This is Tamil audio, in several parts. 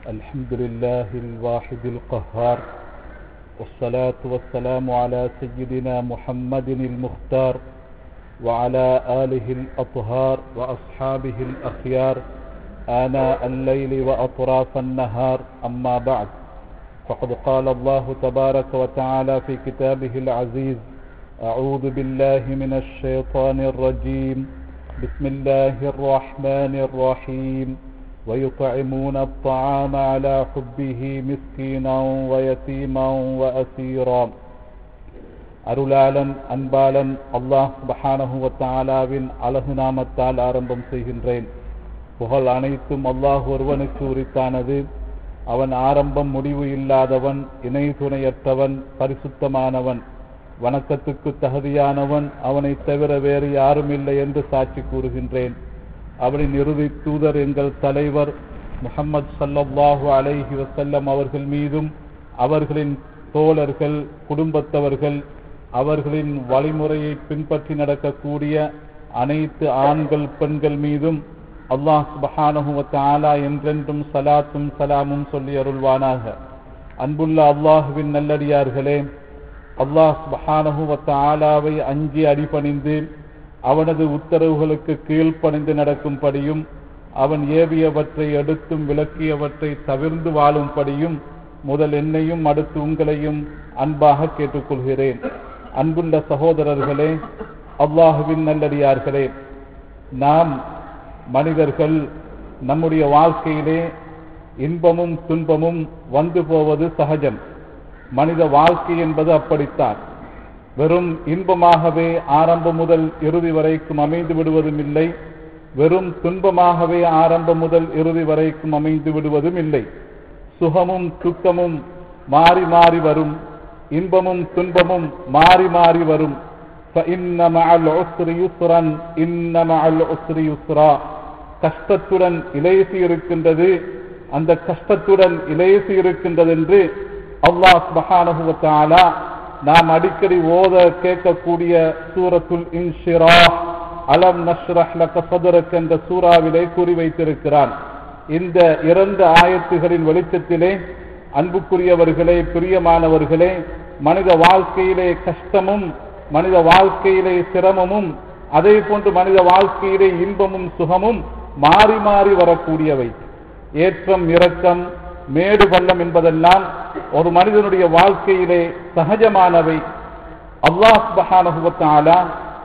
الحمد لله الواحد القهار والصلاة والسلام على سيدنا محمد المختار وعلى آله الأطهار وأصحابه الأخيار آناء الليل وأطراف النهار أما بعد فقد قال الله تبارك وتعالى في كتابه العزيز أعوذ بالله من الشيطان الرجيم بسم الله الرحمن الرحيم ويطعمون الطعام على حبه مسكينا ويتيما وأسيرا அருளாளன் அன்பாளன் அல்லாஹ் சுபஹானஹுவத்தாலாவின் அழகு நாமத்தால் ஆரம்பம் செய்கின்றேன் புகழ் அனைத்தும் அல்லாஹ் ஒருவனுக்கு உரித்தானது அவன் ஆரம்பம் முடிவு இல்லாதவன் இணை துணையற்றவன் பரிசுத்தமானவன் வணக்கத்துக்கு தகுதியானவன் அவனை தவிர வேறு யாரும் இல்லை என்று சாட்சி கூறுகின்றேன் அவனின் இறுதி தூதர் எங்கள் தலைவர் முகமது சல்லல்லாஹு அலைஹி வசல்லம் அவர்கள் மீதும் அவர்களின் தோழர்கள் குடும்பத்தவர்கள் அவர்களின் வழிமுறையை பின்பற்றி நடக்கக்கூடிய அனைத்து ஆண்கள் பெண்கள் மீதும் அல்லாஹ் சுபஹானஹுவத் ஆலா என்றென்றும் சலாத்தும் சலாமும் சொல்லி அருள்வானாக அன்புள்ள அல்லாஹுவின் நல்லடியார்களே அல்லாஹ் சுபஹானஹுவத் ஆலாவை அஞ்சி அடிபணிந்து அவனது உத்தரவுகளுக்கு கீழ்ப்பணிந்து நடக்கும்படியும் அவன் ஏவியவற்றை எடுத்தும் விளக்கியவற்றை தவிர்ந்து வாழும்படியும் முதல் என்னையும் அடுத்து உங்களையும் அன்பாக கேட்டுக்கொள்கிறேன் அன்புள்ள சகோதரர்களே அல்லாஹுவின் நல்லடியார்களே நாம் மனிதர்கள் நம்முடைய வாழ்க்கையிலே இன்பமும் துன்பமும் வந்து போவது சகஜம் மனித வாழ்க்கை என்பது அப்படித்தான் வெறும் இன்பமாகவே ஆரம்பம் முதல் இறுதி வரைக்கும் அமைந்து விடுவதும் இல்லை வெறும் துன்பமாகவே ஆரம்பம் முதல் இறுதி வரைக்கும் அமைந்து விடுவதும் இல்லை சுகமும் துக்கமும் மாறி மாறி வரும் இன்பமும் துன்பமும் மாறி மாறி வரும் கஷ்டத்துடன் இலேசி இருக்கின்றது அந்த கஷ்டத்துடன் இலேசி இருக்கின்றது என்று அல்லாஹ் மகானகுவத்தாலா நாம் அடிக்கடி ஓத கேட்கக்கூடிய சூரத்துல் இன்ஷிரா அலம் நஷ்ரஹ் லக சதுரக் என்ற சூறாவிலே கூறி வைத்திருக்கிறான் இந்த இரண்டு ஆயத்துகளின் வெளிச்சத்திலே அன்புக்குரியவர்களே பிரியமானவர்களே மனித வாழ்க்கையிலே கஷ்டமும் மனித வாழ்க்கையிலே சிரமமும் அதே போன்று மனித வாழ்க்கையிலே இன்பமும் சுகமும் மாறி மாறி வரக்கூடியவை ஏற்றம் இரக்கம் மேடு பள்ளம் என்பதெல்லாம் ஒரு மனிதனுடைய வாழ்க்கையிலே சகஜமானவை அல்லாஹ் பஹானகுவத்தாலா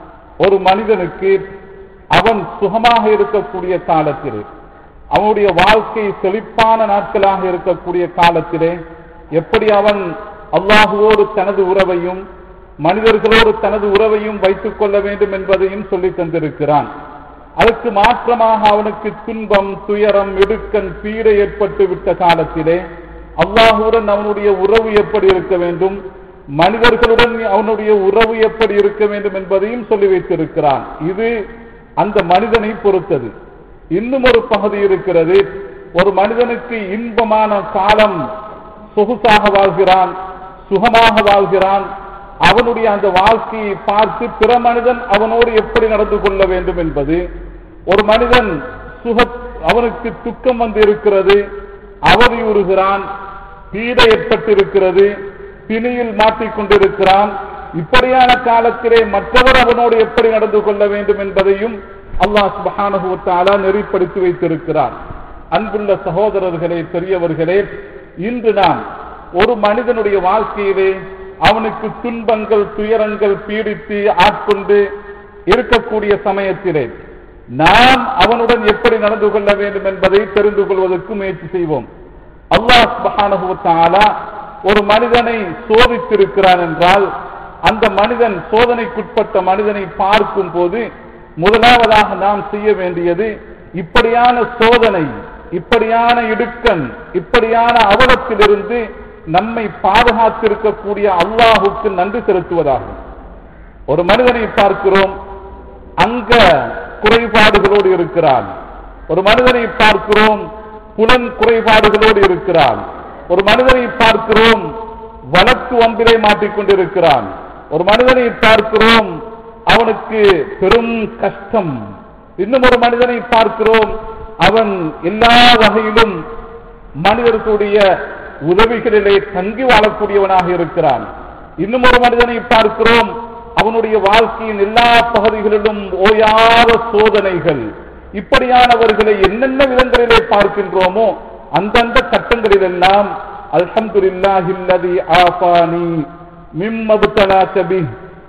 ஒரு மனிதனுக்கு அவன் சுகமாக இருக்கக்கூடிய காலத்திலே அவனுடைய வாழ்க்கை செழிப்பான நாட்களாக இருக்கக்கூடிய காலத்திலே எப்படி அவன் அல்லாஹுவோடு தனது உறவையும் மனிதர்களோடு தனது உறவையும் வைத்துக் கொள்ள வேண்டும் என்பதையும் சொல்லி தந்திருக்கிறான் அதற்கு மாற்றமாக அவனுக்கு துன்பம் துயரம் இடுக்கன் பீடை ஏற்பட்டு விட்ட காலத்திலே அல்லாஹுடன் அவனுடைய உறவு எப்படி இருக்க வேண்டும் மனிதர்களுடன் அவனுடைய உறவு எப்படி இருக்க வேண்டும் என்பதையும் சொல்லி வைத்திருக்கிறான் இது அந்த மனிதனை பொறுத்தது இன்னும் ஒரு பகுதி இருக்கிறது ஒரு மனிதனுக்கு இன்பமான காலம் சொகுசாக வாழ்கிறான் சுகமாக வாழ்கிறான் அவனுடைய அந்த வாழ்க்கையை பார்த்து பிற மனிதன் அவனோடு எப்படி நடந்து கொள்ள வேண்டும் என்பது ஒரு மனிதன் சுக அவனுக்கு துக்கம் வந்து இருக்கிறது அவதியுறுகிறான் பீடை ஏற்பட்டிருக்கிறது பிணியில் மாட்டிக்கொண்டிருக்கிறான் இப்படியான காலத்திலே மற்றவர் அவனோடு எப்படி நடந்து கொள்ள வேண்டும் என்பதையும் அல்லாஹ் சுபஹானுவத்தாலா நெறிப்படுத்தி வைத்திருக்கிறான் அன்புள்ள சகோதரர்களே பெரியவர்களே இன்று நாம் ஒரு மனிதனுடைய வாழ்க்கையிலே அவனுக்கு துன்பங்கள் துயரங்கள் பீடித்து ஆட்கொண்டு இருக்கக்கூடிய சமயத்திலே நாம் அவனுடன் எப்படி நடந்து கொள்ள வேண்டும் என்பதை தெரிந்து கொள்வதற்கு முயற்சி செய்வோம் அல்லாஹ் சுபஹானுவத்தாலா ஒரு மனிதனை சோதித்திருக்கிறான் என்றால் அந்த மனிதன் சோதனைக்குட்பட்ட மனிதனை பார்க்கும் போது முதலாவதாக நாம் செய்ய வேண்டியது இப்படியான சோதனை இப்படியான இடுக்கன் இப்படியான அவலத்திலிருந்து நம்மை பாதுகாத்திருக்கக்கூடிய அல்லாஹுக்கு நன்றி செலுத்துவதாகும் ஒரு மனிதனை பார்க்கிறோம் அங்க குறைபாடுகளோடு இருக்கிறான் ஒரு மனிதனை பார்க்கிறோம் புலன் குறைபாடுகளோடு இருக்கிறான் ஒரு மனிதனை பார்க்கிறோம் வழக்கு ஒன்றிலே மாட்டிக்கொண்டிருக்கிறான் ஒரு மனிதனை பார்க்கிறோம் அவனுக்கு பெரும் கஷ்டம் இன்னும் ஒரு மனிதனை பார்க்கிறோம் அவன் எல்லா வகையிலும் மனிதர்களுடைய உதவிகளிலே தங்கி வாழக்கூடியவனாக இருக்கிறான் இன்னும் ஒரு மனிதனை பார்க்கிறோம் அவனுடைய வாழ்க்கையின் எல்லா பகுதிகளிலும் ஓயாத சோதனைகள் இப்படியானவர்களை என்னென்ன விதங்களிலே பார்க்கின்றோமோ அந்தந்த கட்டங்களிலெல்லாம் அல்ஹம்துலில்லாஹி அல்லதி ஆஃபானி மிம்ம புத்தலாக பி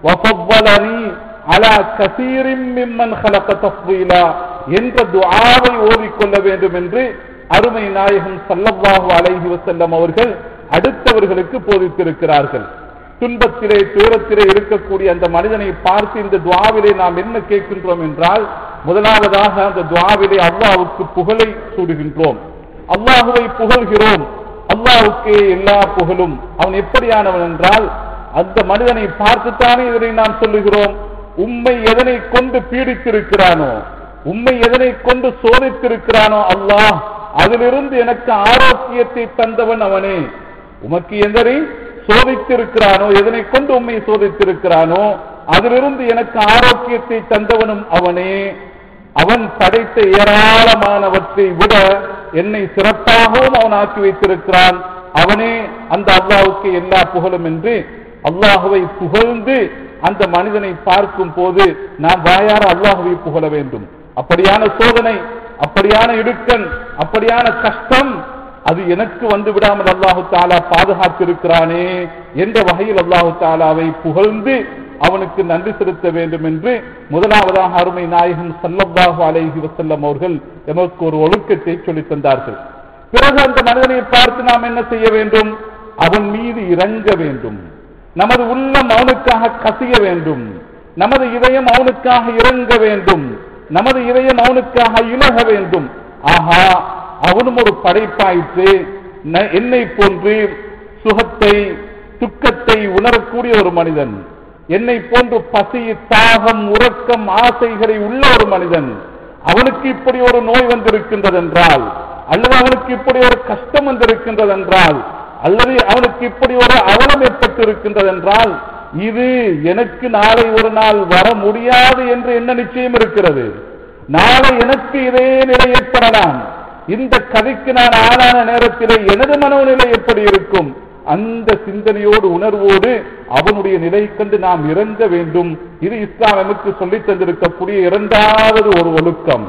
வஃவ்வலனி அலா கசீரின் மிம்மன் ஹலக தஃவீலா என்ற துஆவை ஓதிக்கொள்ள வேண்டும் என்று அருமை நாயகம் ஸல்லல்லாஹு அலைஹி வஸல்லம் அவர்கள் அடுத்தவர்களுக்கு போதித்திருக்கிறார்கள் துன்பத்திலே துயரத்திலே இருக்கக்கூடிய அந்த மனிதனை பார்த்து இந்த துவாவிலே நாம் என்ன கேட்கின்றோம் என்றால் முதலாவதாக அந்த துவாவிலே அல்லாஹ்வுக்கு புகழை சூடுகின்றோம் அல்லாஹுவை புகழ்கிறோம் அல்லாஹ்வுக்கே எல்லா புகழும் அவன் எப்படியானவன் என்றால் அந்த மனிதனை பார்த்துத்தானே இதனை நாம் சொல்லுகிறோம் உம்மை எதனை கொண்டு பீடித்திருக்கிறானோ உம்மை எதனை கொண்டு சோதித்திருக்கிறானோ அல்லாஹ் அதிலிருந்து எனக்கு ஆரோக்கியத்தை தந்தவன் அவனே உமக்கு எதனை சோதித்திருக்கிறானோ எதனை கொண்டு உண்மை சோதித்திருக்கிறானோ அதிலிருந்து எனக்கு ஆரோக்கியத்தை தந்தவனும் அவனே அவன் படைத்த ஏராளமானவற்றை விட என்னை சிறப்பாகவும் அவன் ஆக்கி வைத்திருக்கிறான் அவனே அந்த அல்லாஹ்வுக்கு எல்லா புகழும் என்று அல்லாஹுவை புகழ்ந்து அந்த மனிதனை பார்க்கும் போது நாம் வாயார அல்லாஹுவை புகழ வேண்டும் அப்படியான சோதனை அப்படியான இடுக்கன் அப்படியான கஷ்டம் அது எனக்கு வந்து விடாமல் அல்லாஹு தாலா பாதுகாத்திருக்கிறானே என்ற வகையில் அல்லாஹு தாலாவை புகழ்ந்து அவனுக்கு நன்றி செலுத்த வேண்டும் என்று முதலாவதாக அருமை நாயகம் சல்லல்லாஹு அலைஹி வஸல்லம் அவர்கள் எமக்கு ஒரு ஒழுக்கத்தை சொல்லித் தந்தார்கள் பிறகு அந்த மனிதனை பார்த்து நாம் என்ன செய்ய வேண்டும் அவன் மீது இறங்க வேண்டும் நமது உள்ளம் அவனுக்காக கசிய வேண்டும் நமது இதயம் அவனுக்காக இறங்க வேண்டும் நமது இதயம் அவனுக்காக இலக வேண்டும் ஆஹா அவனும் ஒரு படைப்பாயிற்று ந- என்னை போன்று சுகத்தை துக்கத்தை உணரக்கூடிய ஒரு மனிதன் என்னை போன்று பசி தாகம் உறக்கம் ஆசைகளை உள்ள ஒரு மனிதன் அவனுக்கு இப்படி ஒரு நோய் வந்திருக்கின்றது என்றால் அல்லது அவனுக்கு இப்படி ஒரு கஷ்டம் வந்திருக்கின்றது என்றால் அல்லது அவனுக்கு இப்படி ஒரு அவலம் ஏற்பட்டிருக்கின்றது என்றால் இது எனக்கு நாளை ஒரு நாள் வர முடியாது என்று என்ன நிச்சயம் இருக்கிறது நாளை எனக்கு இதே நிலை ஏற்படலாம் இந்த கதைக்கு நான் ஆளான நேரத்திலே எனது மனோநிலை எப்படி இருக்கும் அந்த சிந்தனையோடு உணர்வோடு அவனுடைய நிலை கண்டு நாம் இறங்க வேண்டும் இது இஸ்லாம் நமக்கு சொல்லித் தந்திருக்கக்கூடிய இரண்டாவது ஒரு ஒழுக்கம்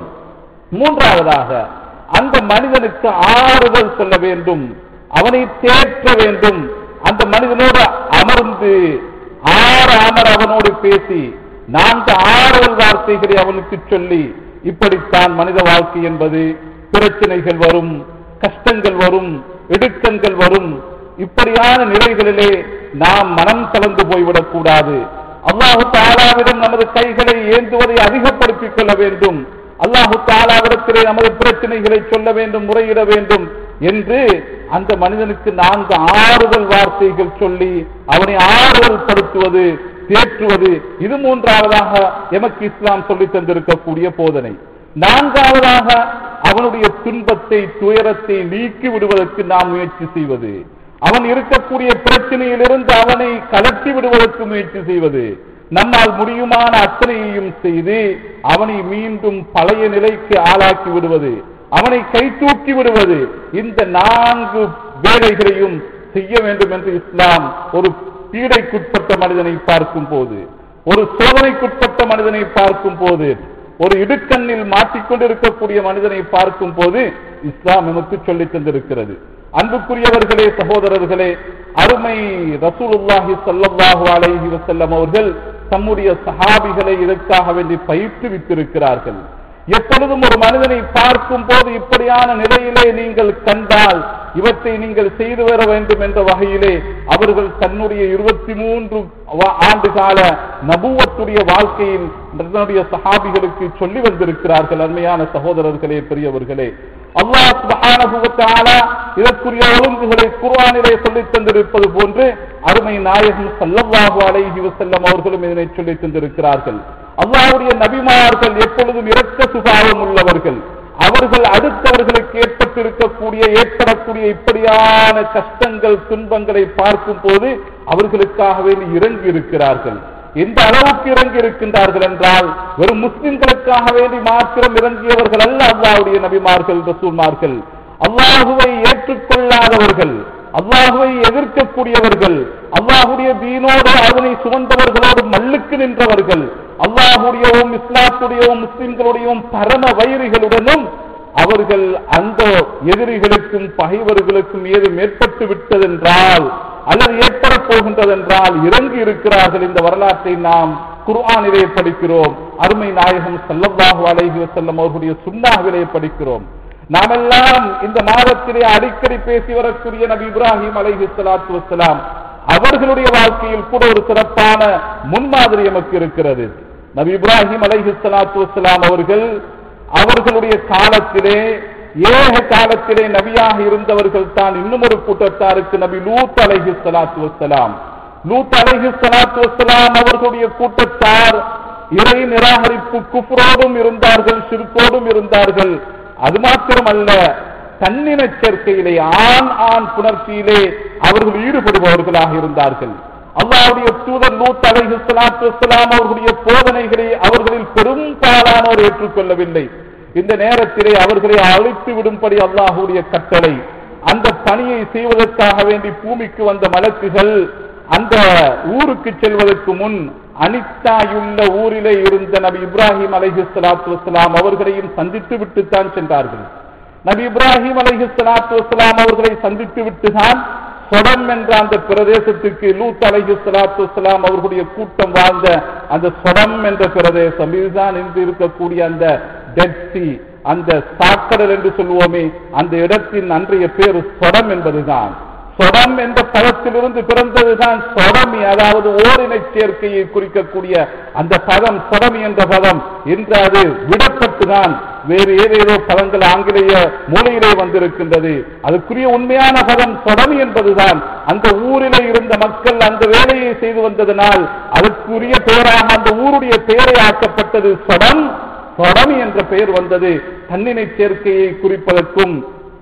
மூன்றாவதாக அந்த மனிதனுக்கு ஆறுதல் சொல்ல வேண்டும் அவனை தேற்ற வேண்டும் அந்த மனிதனோடு அமர்ந்து ஆறு அமர் அவனோடு பேசி நான்கு ஆறுதல் வார்த்தைகளை அவனுக்கு சொல்லி இப்படித்தான் மனித வாழ்க்கை என்பது பிரச்சனைகள் வரும் கஷ்டங்கள் வரும் இடுக்கண்கள் வரும் இப்படியான நிலைகளிலே நாம் மனம் கலந்து போய்விடக் கூடாது அல்லாஹு தாலாவிடம் நமது கைகளை ஏந்துவதை அதிகப்படுத்திக் கொள்ள வேண்டும் அல்லாஹு தாலாவிடத்திலே நமது பிரச்சனைகளை சொல்ல வேண்டும் முறையிட வேண்டும் என்று அந்த மனிதனுக்கு நான்கு ஆறுதல் வார்த்தைகள் சொல்லி அவனை ஆறுதல் படுத்துவது தேற்றுவது இது மூன்றாவதாக எமக்கு இஸ்லாம் சொல்லித் தந்திருக்கக்கூடிய போதனை நான்காவதாக அவனுடைய துன்பத்தை துயரத்தை நீக்கி விடுவதற்கு நாம் முயற்சி செய்வது அவன் இருக்கக்கூடிய பிரச்சனையிலிருந்து அவனை கலட்டி விடுவதற்கு முயற்சி செய்வது நம்மால் முடியுமான அத்தனையையும் செய்து அவனை மீண்டும் பழைய நிலைக்கு ஆளாக்கி விடுவது அவனை கை தூக்கி விடுவது இந்த நான்கு வேலைகளையும் செய்ய வேண்டும் என்று இஸ்லாம் ஒரு பீடைக்குட்பட்ட மனிதனை பார்க்கும் போது ஒரு சோதனைக்குட்பட்ட மனிதனை பார்க்கும் போது ஒரு இடுக்கண்ணில் மாட்டிக்கொண்டிருக்கக்கூடிய மனிதனை பார்க்கும் போது இஸ்லாம் நமக்கு சொல்லித் தந்திருக்கிறது அன்புக்குரியவர்களே சகோதரர்களே அருமை ரசூலுல்லாஹி ஸல்லல்லாஹு அலைஹி வஸல்லம் அவர்கள் தம்முடைய சஹாபிகளை இதற்காக வேண்டி பயிற்றுவித்திருக்கிறார்கள் எப்பொழுதும் ஒரு மனிதனை பார்க்கும் போது இப்படியான நிலையிலே நீங்கள் கண்டால் இவற்றை நீங்கள் செய்து வர வேண்டும் என்ற வகையிலே அவர்கள் தன்னுடைய இருபத்தி மூன்று ஆண்டு கால நபுவத்துடைய வாழ்க்கையில் தன்னுடைய சஹாபிகளுக்கு சொல்லி வந்திருக்கிறார்கள் அருமையான சகோதரர்களே பெரியவர்களே அல்லாஹ் சுப்ஹானஹு வ தஆலா இதற்குரிய ஒழுங்குகளை குர்ஆனிலே சொல்லித் தந்திருப்பது போன்று அருமை நாயகம் ஸல்லல்லாஹு அலைஹி வஸல்லம் அவர்களும் இதனை சொல்லித் தந்திருக்கிறார்கள் அல்லாஹ்வுடைய நபிமார்கள் எப்பொழுதும் இரக்க சுபாவம் உள்ளவர்கள் அவர்கள் அடுத்தவர்களுக்கு ஏற்பட்டிருக்கக்கூடிய ஏற்படக்கூடிய இப்படியான கஷ்டங்கள் துன்பங்களை பார்க்கும் போது அவர்களுக்காக வேண்டி இறங்கி இருக்கிறார்கள் எந்த அளவுக்கு இறங்கி இருக்கின்றார்கள் என்றால் வெறும் முஸ்லிம்களுக்காக வேண்டி மாத்திரம் இறங்கியவர்கள் அல்ல அல்லாவுடைய நபிமார்கள் ரசூல்மார்கள் அல்லாஹுவை ஏற்றுக்கொள்ளாதவர்கள் அல்லாஹுவை எதிர்க்கக்கூடியவர்கள் அல்லாஹுடைய தீனோடு அதனை சுமந்தவர்களோடு மல்லுக்கு நின்றவர்கள் அல்லாஹுடையவும் இஸ்லாத்துடையவும் முஸ்லிம்களுடையவும் பரம வைரிகளுடனும் அவர்கள் அந்த எதிரிகளுக்கும் பகைவர்களுக்கும் ஏதும் ஏற்பட்டு விட்டதென்றால் அல்லது ஏற்படப் போகின்றதென்றால் இறங்கி இருக்கிறார்கள் இந்த வரலாற்றை நாம் குர்ஆனிலே படிக்கிறோம் அருமை நாயகம் ஸல்லல்லாஹு அலைஹி வஸல்லம் அவர்களுடைய சுன்னாவிலே படிக்கிறோம் நாமெல்லாம் இந்த மாதத்திலே அடிக்கடி பேசி வரக்கூடிய நபி இப்ராஹிம் அலைஹி ஸலாத்து வஸ்ஸலாம் அவர்களுடைய வாழ்க்கையில் கூட ஒரு சிறப்பான முன்மாதிரி நமக்கு இருக்கிறது நபி இப்ராஹிம் அலைஹி ஸலாத்து வஸ்ஸலாம் அவர்கள் அவர்களுடைய காலத்திலே ஏக காலத்திலே நபியாக இருந்தவர்கள் தான் இன்னும் ஒரு கூட்டத்தாருக்கு நபி லூத் அலைஹி ஸலாத்து வஸ்ஸலாம் லூத் அலைஹி ஸலாத்து வஸ்ஸலாம் அவர்களுடைய கூட்டத்தார் இறை நிராகரிப்பு குஃப்ரோடும் இருந்தார்கள் சிறுக்கோடும் இருந்தார்கள் அது மாத்திரமல்ல தன்னின சேர்க்கையிலே ஆண் ஆண் புணர்ச்சியிலே அவர்கள் ஈடுபடுபவர்களாக இருந்தார்கள் அல்லாஹ்வுடைய தூதர் லூத் அலைஹி ஸலாத்து வஸ்ஸலாம் அவர்களுடைய போதனைகளை அவர்களில் பெரும்பாலானோர் ஏற்றுக்கொள்ளவில்லை இந்த நேரத்திலே அவர்களை அழித்து விடும்படி அல்லாஹ்வுடைய கட்டளை அந்த பணியை செய்வதற்காக வேண்டி பூமிக்கு வந்த மலக்குகள் அந்த ஊருக்கு செல்வதற்கு முன் அனித்தாயுள்ள ஊரிலே இருந்த நபி இப்ராஹிம் அலைஹி ஸலாத்து வஸ்ஸலாம் அவர்களையும் சந்தித்து விட்டுத்தான் சென்றார்கள் நபி இப்ராஹிம் அலைஹி ஸலாத்து வஸ்ஸலாம் அவர்களை சந்தித்து விட்டுதான் சொடம் என்ற அந்த பிரதேசத்துக்கு லூத் அலைஹி ஸலாத்து வஸ்ஸலாம் அவர்களுடைய கூட்டம் வாழ்ந்த அந்த சொடம் என்ற பிரதேசம் இதுதான் இன்று இருக்கக்கூடிய அந்த டெட் சி அந்த சாக்கடல் என்று சொல்லுவோமே அந்த இடத்தின் அன்றைய பேர் சொடம் என்பதுதான் சொடம் என்ற பதத்திலிருந்து பிறந்ததுதான் சொடமி அதாவது ஓரினை சேர்க்கையை குறிக்கக்கூடிய அந்த பதம் சொடமி என்ற பதம் இன்று அது விடப்பட்டுதான் வேறு ஏதேதோ பதங்கள் ஆங்கிலேய மொழியிலே வந்திருக்கின்றது அதுக்குரிய உண்மையான பதம் சொடமி என்பதுதான் அந்த ஊரிலே இருந்த மக்கள் அந்த வேலையை செய்து வந்ததனால் அதற்குரிய பெயராக அந்த ஊருடைய பெயரை ஆக்கப்பட்டது சொடம் சொடமி என்ற பெயர் வந்தது தன்னினை சேர்க்கையை குறிப்பதற்கும்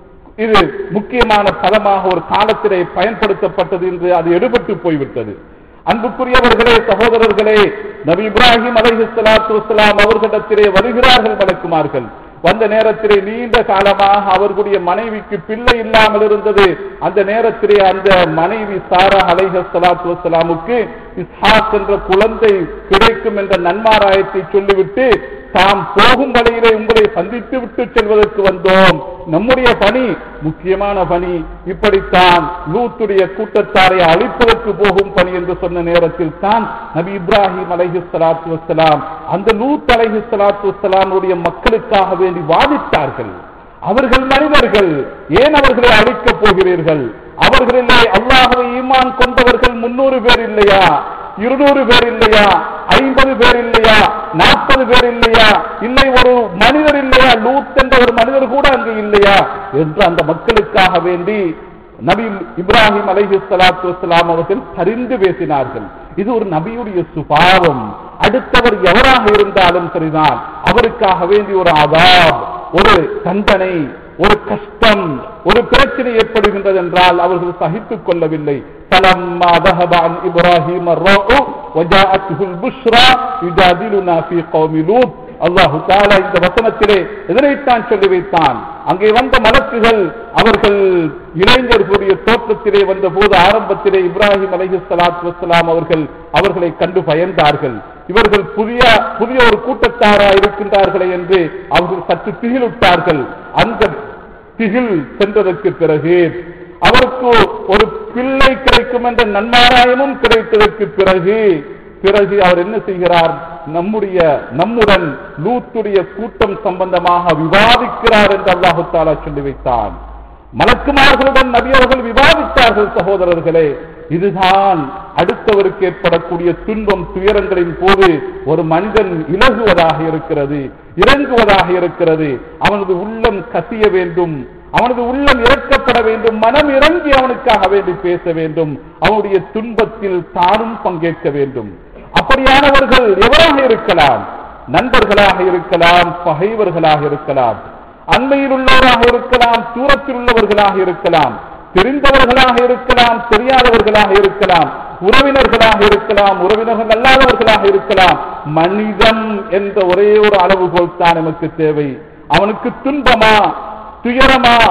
இது முக்கியமான பதமாக ஒரு காலத்திலே பயன்படுத்தப்பட்டது என்று அது எடுபட்டு போய்விட்டது அன்புக்குரியவர்களே சகோதரர்களே நபி இப்ராஹிம் அலைஹி ஸலாத்து வஸ்ஸலாம் அவர்களிடத்திலே வருகிறார்கள் மலக்குமார்கள் வந்த நேரத்திலே நீண்ட காலமாக அவர்களுடைய மனைவிக்கு பிள்ளை இல்லாமல் இருந்தது அந்த நேரத்திலே அந்த மனைவி சாரா அலைஹ ஸலாத்து வஸ்ஸலாமுக்கு இஸ்ஹாக் என்ற குழந்தை கிடைக்கும் என்ற நன்மாராயத்தை சொல்லிவிட்டு தாம் போகும் வழியிலே உங்களை சந்தித்து விட்டு செல்வதற்கு வந்தோம் நம்முடைய பணி முக்கியமான பணி இப்படித்தான் லூத்துடைய கூட்டத்தாரை அழிப்பதற்கு போகும் பணி என்று சொன்ன நேரத்தில் தான் நபி இப்ராஹிம் அலைஹி ஸலாத்து வஸ்ஸலாம் அந்த லூத் அலைஹி ஸலாத்து வஸ்ஸலாமுடைய மக்களுக்காக வேண்டி வாதிட்டார்கள் அவர்கள் மனிதர்கள் ஏன் அவர்களை அழிக்கப் போகிறீர்கள் அவர்களிலே அல்லாஹ்வை ஈமான் கொண்டவர்கள் முன்னூறு பேர் இல்லையா இருநூறு பேர் இல்லையா ஐம்பது பேர் இல்லையா நாற்பது பேர் இல்லையா இல்லை ஒரு மனிதர் இல்லையா லூத் என்ற ஒரு மனிதர் கூட அங்கு இல்லையா என்று அந்த மக்களுக்காக வேண்டி நபி இப்ராஹிம் அலைஹி ஸலாத்து வஸ்ஸலாம் அவர்கள் பரிந்து பேசினார்கள் இது ஒரு நபியுடைய சுபாவம் அடுத்தவர் எவராக இருந்தாலும் சரிதான் அவருக்காக வேண்டி ஒரு ஆதாப் ஒரு தண்டனை ஒரு கஷ்டம் ஒரு பிரச்சனை ஏற்படுகின்றது என்றால் அவர்கள் சகித்துக் கொள்ளவில்லை فلما ذهب عن ابراهيم الروع وجاءته البشرى يجادلنا في قوم لوط அல்லாஹு தாலா இந்த வசனத்திலே இதனைத்தான் சொல்லி வைத்தான் அங்கே வந்த மலக்குகள் அவர்கள் இளைஞர்களுடைய தோற்றத்திலே வந்த போது ஆரம்பத்திலே இப்ராஹிம் அலைஹி ஸலாத்து வஸ்ஸலாம் அவர்கள் அவர்களை கண்டு பயந்தார்கள் இவர்கள் புதிய புதிய ஒரு கூட்டத்தாரா இருக்கின்றார்களே என்று அவர்கள் சற்று திகிலுட்டார்கள் அந்த திகில் சென்றதற்கு பிறகு அவருக்கு ஒரு பிள்ளை கிடைக்கும் என்ற நன்மாராயமும் கிடைத்ததற்கு பிறகு பிறகு அவர் என்ன செய்கிறார் நம்முடைய நம்முடன் லூத்துடைய கூட்டம் சம்பந்தமாக விவாதிக்கிறார் என்று அல்லாஹு தாலா சொல்லி வைத்தான் மலக்குமார்களுடன் நபி அவர்கள் விவாதித்தார்கள் சகோதரர்களே இதுதான் அடுத்தவருக்கு ஏற்படக்கூடிய துன்பம் துயரங்களின் போது ஒரு மனிதன் இலகுவதாக இருக்கிறது இறங்குவதாக இருக்கிறது அவனது உள்ளம் கசிய வேண்டும் அவனது உள்ளம் இறக்கப்பட வேண்டும் மனம் இறங்கி அவனுக்காக வேண்டி பேச வேண்டும் அவனுடைய துன்பத்தில் தானும் பங்கேற்க வேண்டும் அப்படியானவர்கள் எவராக இருக்கலாம் நண்பர்களாக இருக்கலாம் பகைவர்களாக இருக்கலாம் அண்மையில் உள்ளவராக இருக்கலாம் தூரத்தில் உள்ளவர்களாக இருக்கலாம் தெரிந்தவர்களாக இருக்கலாம் தெரியாதவர்களாக இருக்கலாம் உறவினர்களாக இருக்கலாம் உறவினர்கள் அல்லாதவர்களாக இருக்கலாம் மனிதன் என்ற ஒரே ஒரு அளவுகோல் தான் நமக்கு தேவை அவனுக்கு துன்பமா துயரமா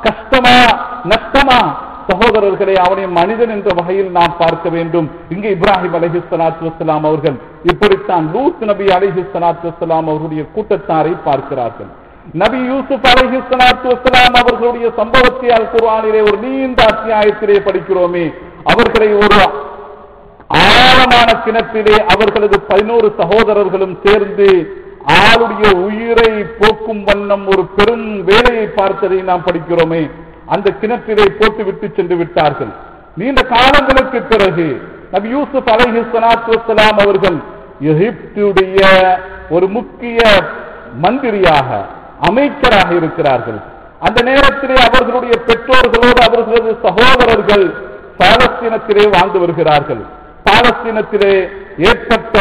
கஷ்டமா நஷ்டமா சகோதரர்களை அவனை மனிதன் என்ற வகையில் நாம் பார்க்க வேண்டும் இங்கே இப்ராஹிம் அலஹி சலாத்து வசலாம் அவர்கள் இப்படித்தான் லூத் நபி அலஹி சலாத்து வசலாம் அவர்களுடைய கூட்டத்தாரை பார்க்கிறார்கள் நபி யூசுப் அலஹி சலாத்து வசலாம் அவர்களுடைய சம்பவத்தை அல் குர்ஆனிலே ஒரு நீண்ட அத்தியாயத்திலே படிக்கிறோமே அவர்களை ஒரு ஆழமான கிணற்றிலே அவர்களது பதினோரு சகோதரர்களும் சேர்ந்து ஆளுடைய உயிரை போக்கும் வண்ணம் ஒரு பெரும் வேலையை பார்த்ததை நாம் படிக்கிறோமே அந்த கிணற்றிலே போட்டு விட்டு சென்று விட்டார்கள் நீண்ட காலங்களுக்கு பிறகு நபி யூசுப் அலைஹி ஸலாத்து வஸ்ஸலாம் அவர்கள் எகிப்துடைய ஒரு முக்கிய மந்திரியாக அமைச்சராக இருக்கிறார்கள் அந்த நேரத்திலே அவர்களுடைய பெற்றோர்களோடு அவர்களது சகோதரர்கள் பாலஸ்தீனத்திலே வாழ்ந்து வருகிறார்கள் பாலஸ்தீனத்திலே ஏற்பட்ட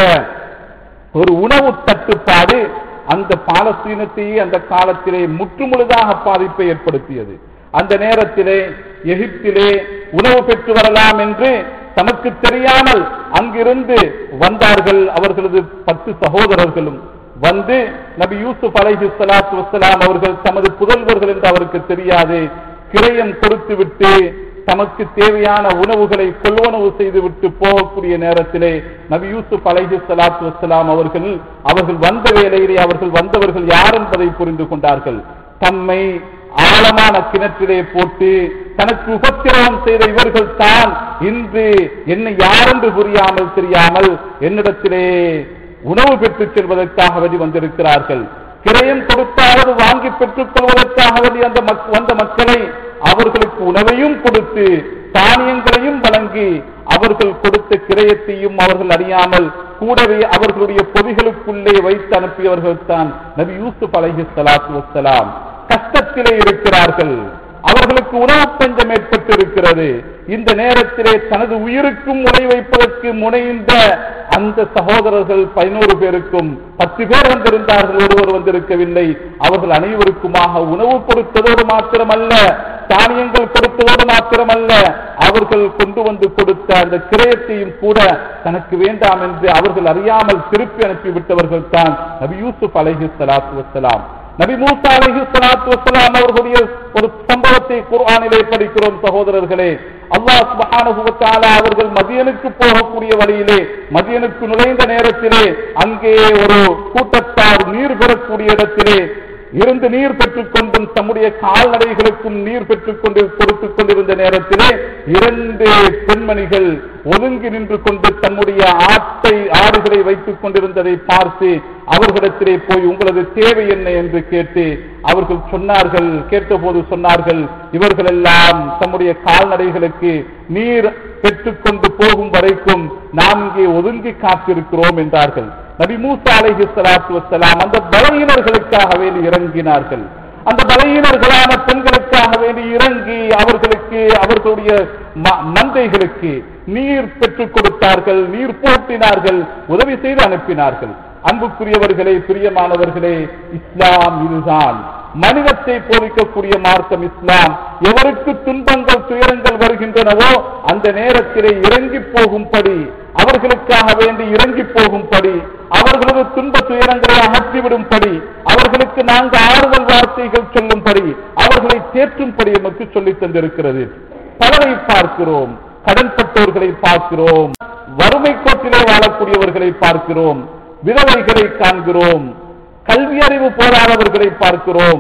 ஒரு உணவு தட்டுப்பாடு அந்த பாலஸ்தீனத்தையே அந்த காலத்திலே முற்றுமுழுதாக பாதிப்பை ஏற்படுத்தியது அந்த நேரத்திலே எகிப்திலே உணவு பெற்று வரலாம் என்று தமக்கு தெரியாமல் அங்கிருந்து வந்தார்கள் அவர்களது பத்து சகோதரர்களும் வந்து நபி யூசுப் அலைஹி ஸலாத்து வஸ்ஸலாம் அவர்கள் தமது புதல்வர்கள் என்று அவருக்கு தெரியாது கிரயம் கொடுத்து விட்டு தமக்கு தேவையான உணவுகளை கொள்வனவு செய்துவிட்டு போகக்கூடிய நேரத்திலே நபி யூசுப் அலைஹி ஸலாத்து வஸ்ஸலாம் அவர்கள் அவர்கள் வந்த வேளையிலே அவர்கள் வந்தவர்கள் யார் என்பதை புரிந்து கொண்டார்கள் தம்மை ஆழமான கிணற்றிலே போட்டு தனக்கு உபத்திரவம் செய்த இவர்கள் தான் இன்று என்னை யாரென்று புரியாமல் தெரியாமல் என்னிடத்திலே உணவு பெற்றுச் செல்வதற்காக வேண்டி வந்திருக்கிறார்கள் கிரயம் கொடுத்தாவது வாங்கி பெற்றுக் கொள்வதற்காக வேண்டி அந்த மக்- வந்த மக்களை அவர்களுக்கு உணவையும் கொடுத்து தானியங்களையும் வழங்கி அவர்கள் கொடுத்த கிரயத்தையும் அவர்கள் அறியாமல் கூடவே அவர்களுடைய பொதிகளுக்குள்ளே வைத்து அனுப்பியவர்கள் தான் நபி யூசுப் அலைஹி ஸலாத்து வஸ்ஸலாம் கஷ்டத்திலே இருக்கிறார்கள் அவர்களுக்கு உணவு பஞ்சம் ஏற்பட்டு இருக்கிறது இந்த நேரத்திலே தனது உயிருக்கும் முனை வைப்பதற்கு முனைந்த அந்த சகோதரர்கள் பதினோரு பேருக்கும் பத்து பேர் வந்திருந்தார்கள் ஒருவர் வந்திருக்கவில்லை அவர்கள் அனைவருக்குமாக உணவு கொடுத்ததோடு மாத்திரமல்ல தானியங்கள் கொடுத்ததோடு மாத்திரமல்ல அவர்கள் கொண்டு வந்து கொடுத்த அந்த கிரயத்தையும் கூட தனக்கு வேண்டாம் என்று அவர்கள் அறியாமல் திருப்பி அனுப்பிவிட்டவர்கள் தான் நபி யூசுப் அலைஹி ஸலாத்து வஸ்ஸலாம் நபி மூசா அலைஹி ஸலாத்து வஸ்ஸலாம் அவர்களுடைய ஒரு சம்பவத்தை குர்ஆனிலே படிக்கிறோம் சகோதரர்களே அல்லாஹ் சுப்ஹானஹு வ தஆலா அவர்கள் மதியனுக்கு போகக்கூடிய வழியிலே மதியனுக்கு நுழைந்த நேரத்திலே அங்கே ஒரு கூட்டத்தார் நீர் பெறக்கூடிய இடத்திலே இருந்து நீர் பெற்றுக் கொண்டும் தம்முடைய கால்நடைகளுக்கும் நீர் பெற்றுக் கொண்டு கொடுத்துக் கொண்டிருந்த நேரத்திலே இரண்டு பெண்மணிகள் ஒதுங்கி நின்று கொண்டு தன்னுடைய ஆட்டை ஆடுகளை வைத்துக் கொண்டிருந்ததை பார்த்து அவர்களிடத்திலே போய் உங்களது தேவை என்ன என்று கேட்டு அவர்கள் சொன்னார்கள் கேட்டபோது சொன்னார்கள் இவர்கள் எல்லாம் தம்முடைய கால்நடைகளுக்கு நீர் பெற்றுக்கொண்டு போகும் வரைக்கும் நாம் இங்கே ஒதுங்கி காத்திருக்கிறோம் என்றார்கள் நபி மூசா அலைஹி ஸலாத்து வஸ்ஸலாம் அந்த பலவீனர்களுக்காக வேண்டி இறங்கினார்கள் அந்த பலவீனர்களான பெண்களுக்காக வேண்டி இறங்கி அவர்களுக்கு அவர்களுடைய ம- மந்தைகளுக்கு நீர் பெற்றுக் கொடுத்தார்கள் நீர் போட்டினார்கள் உதவி செய்து அனுப்பினார்கள் அன்புக்குரியவர்களே பிரியமானவர்களே இஸ்லாம் இதுதான் மனிதத்தை போதிக்கக்கூடிய மார்க்கம் இஸ்லாம் எவருக்கு துன்பங்கள் துயரங்கள் வருகின்றனவோ அந்த நேரத்திலே இறங்கி போகும்படி அவர்களுக்காக வேண்டி இறங்கி போகும்படி அவர்களது துன்ப துயரங்களை அகற்றிவிடும்படி அவர்களுக்கு நான்கு ஆறுதல் வார்த்தைகள் சொல்லும்படி அவர்களை தேற்றும்படி நமக்கு சொல்லித் தந்திருக்கிறது பலரை பார்க்கிறோம் கடன்பட்டோர்களை பார்க்கிறோம் வறுமை கோட்டிலே வாழக்கூடியவர்களை பார்க்கிறோம் விதவைகளை காண்கிறோம் கல்வி அறிவு போராதவர்களை பார்க்கிறோம்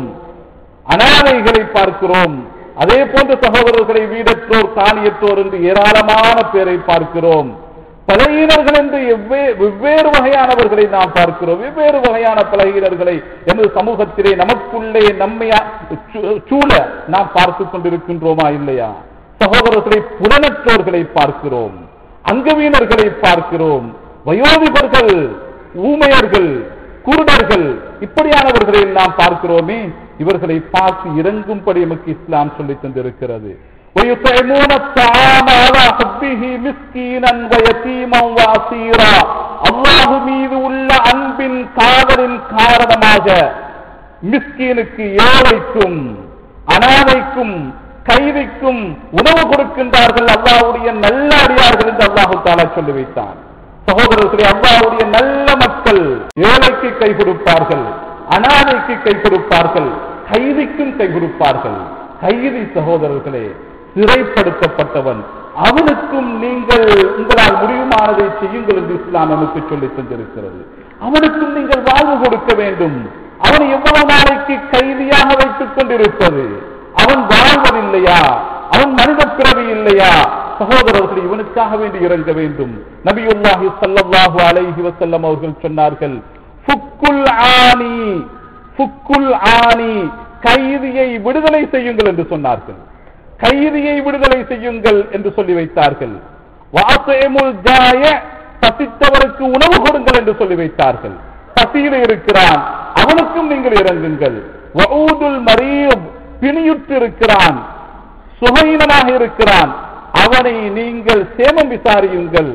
அனாதைகளை பார்க்கிறோம் அதே போன்ற சகோதரர்களை வீடற்றோர் காணியற்றோர் என்று ஏராளமான பேரை பார்க்கிறோம் பலகீனர்கள் என்று எவ்வே- வெவ்வேறு வகையானவர்களை நாம் பார்க்கிறோம் வெவ்வேறு வகையான பலகீனர்களை எமது சமூகத்திலே நமக்குள்ளே நம்மை அ- சூ- சூழ நாம் பார்த்துக் கொண்டிருக்கின்றோமா இல்லையா சகோதரர்களை புலனற்றோர்களை பார்க்கிறோம் அங்கவீனர்களை பார்க்கிறோம் வயோதிபர்கள் ஊமையர்கள் குருடர்கள் இப்படியானவர்களை நாம் பார்க்கிறோமே இவர்களை பார்த்து இறங்கும்படி நமக்கு இஸ்லாம் சொல்லித் தந்திருக்கிறது ويطعمون الطعام على حبه مسكينا ويتيما واسيرا அல்லாஹ் மீது உள்ள அன்பின் காதலின் காரணமாக மிஸ்கீனுக்கு ஏழைக்கும் அனாதைக்கும் கைதிக்கும் உணவு கொடுக்கின்றார்கள் அல்லாஹ்வுடைய நல்ல அடியார்கள் என்று அல்லாஹு தாலா சொல்லி வைத்தான் சகோதரர்களே அல்லாஹ்வுடைய நல்ல மக்கள் ஏழைக்கு கை கொடுப்பார்கள் அனாதைக்கு கை கொடுப்பார்கள் கைதிக்கும் கை கொடுப்பார்கள் கைதி சகோதரர்களே சிறைப்படுத்தப்பட்டவன் அவனுக்கும் நீங்கள் உங்களால் முடியுமானதை செய்யுங்கள் என்று இஸ்லாம் நமக்கு சொல்லி தந்திருக்கிறது அவனுக்கும் நீங்கள் வாழ்வு கொடுக்க வேண்டும் அவனை எவ்வளவு நாளைக்கு கைதியாக வைத்துக் கொண்டிருப்பது அவன் வாழ்வதில்லையா அவன் மனித பிறவி இல்லையா சகோதரர்கள் இவனுக்காக வேண்டி இறங்க வேண்டும் நபியுல்லாஹி ஸல்லல்லாஹு அலைஹி வஸல்லம் அவர்கள் சொன்னார்கள் ஃபுக்குல் ஆனி ஃபுக்குல் ஆனி கைதியை விடுதலை செய்யுங்கள் என்று சொன்னார்கள் கைதியை விடுதலை செய்யுங்கள் என்று சொல்லி வைத்தார்கள் வாசேமுல் ஜாய பசித்தவருக்கு உணவு கொடுங்கள் என்று சொல்லி வைத்தார்கள் பசியில் இருக்கிறான் அவனுக்கும் நீங்கள் இறங்குங்கள் வஊதுல் மரீம் பிணியுற்று இருக்கிறான் சுகையினனாக இருக்கிறான் அவனை நீங்கள் சேமம் விசாரியுங்கள்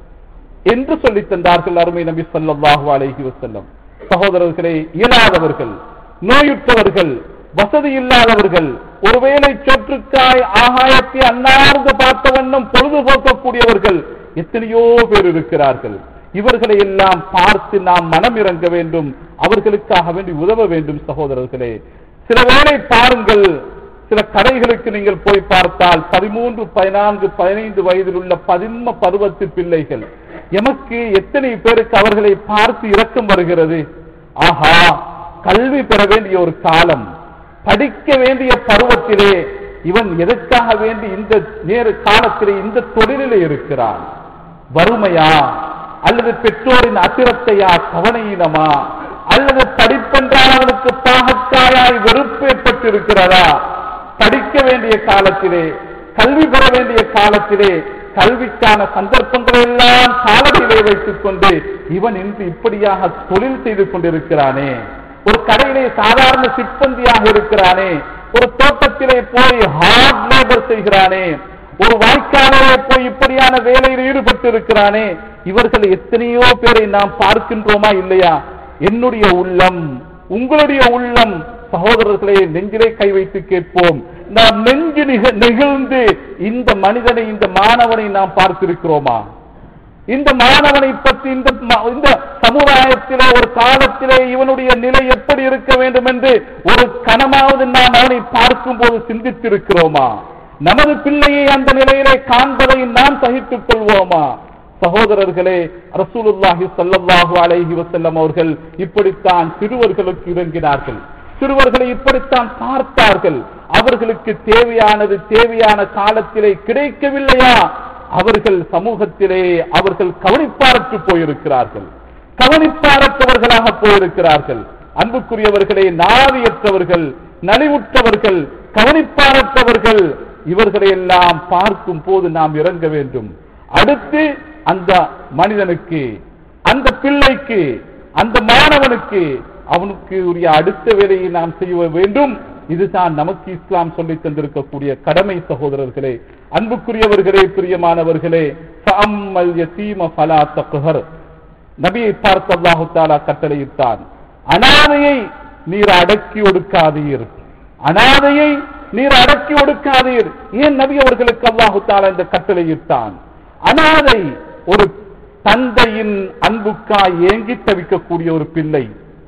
என்று சொல்லி தந்தார்கள் அருமை நபி ஸல்லல்லாஹு அலைஹி வஸல்லம் சகோதரர்களே இயலாதவர்கள் நோயுற்றவர்கள் வசதி இல்லாதவர்கள் ஒருவேளை சொற்றுக்காய் ஆகாயத்தை அன்னார்ந்து பார்த்த வண்ணம் பொழுதுபோக்கக்கூடியவர்கள் எத்தனையோ பேர் இருக்கிறார்கள் இவர்களை எல்லாம் பார்த்து நாம் மனம் இறங்க வேண்டும் அவர்களுக்காக வேண்டி உதவ வேண்டும் சகோதரர்களே சில வேளை பாருங்கள் சில கடைகளுக்கு நீங்கள் போய் பார்த்தால் பதிமூன்று பதினான்கு பதினைந்து வயதில் உள்ள பதின்ம பருவத்து பிள்ளைகள் எமக்கு எத்தனை பேருக்கு அவர்களை பார்த்து இரக்கம் வருகிறது ஆஹா கல்வி பெற வேண்டிய ஒரு காலம் படிக்க வேண்டிய பருவத்திலே இவன் எதற்காக வேண்டி இந்த நேர காலத்திலே இந்த தொழிலிலே இருக்கிறான் வறுமையா அல்லது பெற்றோரின் அசிரத்தையா கவனையினமா அல்லது படிப்பென்றால் அவனுக்கு பாகக்காயாய் வெறுப்பு ஏற்பட்டிருக்கிறதா படிக்க வேண்டிய காலத்திலே கல்வி பெற வேண்டிய காலத்திலே கல்விக்கான சந்தர்ப்பங்களை எல்லாம் காலடியிலே வைத்துக் கொண்டு இவன் இன்று இப்படியாக தொழில் செய்து கொண்டிருக்கிறானே ஒரு கடையிலே சாதாரண சிப்பந்தியாக இருக்கிறானே ஒரு தோட்டத்திலே போய் ஹார்ட் லேபர் செய்கிறானே ஒரு வாய்க்காலிலே போய் இப்படியான வேலையில் ஈடுபட்டு இருக்கிறானே இவர்கள் எத்தனையோ பேரை நாம் பார்க்கின்றோமா இல்லையா என்னுடைய உள்ளம் உங்களுடைய உள்ளம் சகோதரர்களே நெஞ்சிலே கை வைத்து கேட்போம் நாம் நெஞ்சு நிக- நெகிழ்ந்து இந்த மனிதனை இந்த மாணவனை நாம் பார்த்திருக்கிறோமா இந்த மாணவனை பற்றி இந்த ம- இந்த சமுதாயத்திலே ஒரு காலத்திலே இவனுடைய நிலை எப்படி இருக்க வேண்டும் என்று ஒரு கணமாவது நாம் அவனை பார்க்கும் போது சிந்தித்திருக்கிறோமா நமது பிள்ளையை அந்த நிலையிலே காண்பதை நாம் சகித்துக் கொள்வோமா சகோதரர்களே ரசூலுல்லாஹி ஸல்லல்லாஹு அலைஹி வஸல்லம் அவர்கள் இப்படித்தான் சிறுவர்களுக்கு இறங்கினார்கள் சிறுவர்களை இப்படித்தான் பார்த்தார்கள் அவர்களுக்கு தேவையானது தேவையான காலத்திலே கிடைக்கவில்லையா அவர்கள் சமூகத்திலே அவர்கள் கவனிப்பாரற்று போயிருக்கிறார்கள் கவனிப்பாரற்றவர்களாக போயிருக்கிறார்கள் அன்புக்குரியவர்களே நாவியற்றவர்கள் நலிவுற்றவர்கள் கவனிப்பாரற்றவர்கள் இவர்களை எல்லாம் பார்க்கும் போது நாம் இறங்க வேண்டும் அடுத்து அந்த மனிதனுக்கு அந்த பிள்ளைக்கு அந்த மாணவனுக்கு அவனுக்கு உரிய அடுத்த வேலையை நாம் செய்ய வேண்டும் இதுதான் நமக்கு இஸ்லாம் சொல்லி தந்திருக்கக்கூடிய கடமை சகோதரர்களே அன்புக்குரியவர்களே பிரியமானவர்களே ஃபஅம்மல் யதீம ஃபலா தக்ஹர் நபியை பார்த்து அல்லாஹு தாலா கட்டளையிட்டான் அனாதையை நீர் அடக்கி ஒடுக்காதீர் அனாதையை நீர் அடக்கி ஒடுக்காதீர் ஏன் நபி அவர்களுக்கு அல்லாஹு தாலா இந்த கட்டளையிட்டான் அனாதை ஒரு தந்தையின் அன்புக்காய் ஏங்கி தவிக்கக்கூடிய ஒரு பிள்ளை